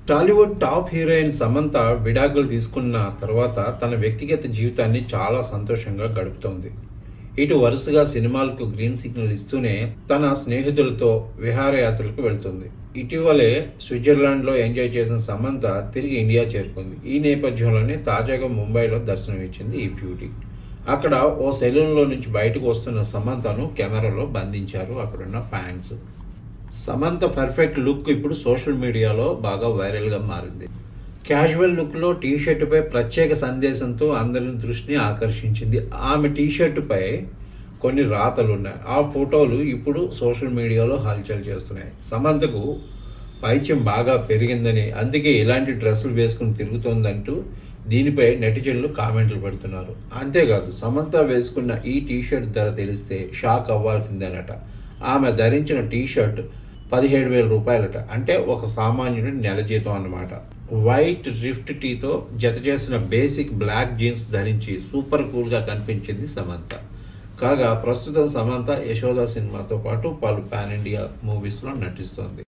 Tollywood top heroine Samantha విడాకులు తీసుకున్న తర్వాత తన వ్యక్తిగత జీవితాన్ని చాలా సంతోషంగా గడుపుతోంది ఇటు వరుసగా సినిమాలకు గ్రీన్ సిగ్నల్ ఇస్తూనే తన స్నేహితులతో విహారయాత్రలకు వెళ్తుంది ఇటీవలే స్విట్జర్లాండ్లో ఎంజాయ్ చేసిన సమంత తిరిగి ఇండియా చేరుకుంది ఈ నేపథ్యంలోనే తాజాగా ముంబైలో దర్శనమిచ్చింది ఈ బ్యూటీ అక్కడ ఓ సెలూన్లో నుంచి బయటకు వస్తున్న సమంతను కెమెరాలో బంధించారు అక్కడున్న ఫ్యాన్స్ సమంత పర్ఫెక్ట్ లుక్ ఇప్పుడు సోషల్ మీడియాలో బాగా వైరల్గా మారింది క్యాజువల్ లుక్లో టీ షర్టుపై ప్రత్యేక సందేశంతో అందరి దృష్టిని ఆకర్షించింది ఆమె టీ షర్టుపై కొన్ని రాతలు ఉన్నాయి ఆ ఫోటోలు ఇప్పుడు సోషల్ మీడియాలో హల్చల్ చేస్తున్నాయి సమంతకు పైత్యం బాగా పెరిగిందని అందుకే ఇలాంటి డ్రెస్సులు వేసుకుని తిరుగుతోందంటూ దీనిపై నెటిజన్లు కామెంట్లు పెడుతున్నారు అంతేకాదు సమంత వేసుకున్న ఈ టీ షర్ట్ ధర తెలిస్తే షాక్ అవ్వాల్సిందేనట ఆమె ధరించిన టీ షర్ట్ పదిహేడు వేల రూపాయలట అంటే ఒక సామాన్యుడి నెల జీతం అన్నమాట వైట్ రిఫ్ట్ టీతో జత చేసిన బేసిక్ బ్లాక్ జీన్స్ ధరించి సూపర్ కూల్గా కనిపించింది సమంత కాగా ప్రస్తుతం సమంత యశోద సినిమాతో పాటు పలు పాన్ ఇండియా మూవీస్లో నటిస్తోంది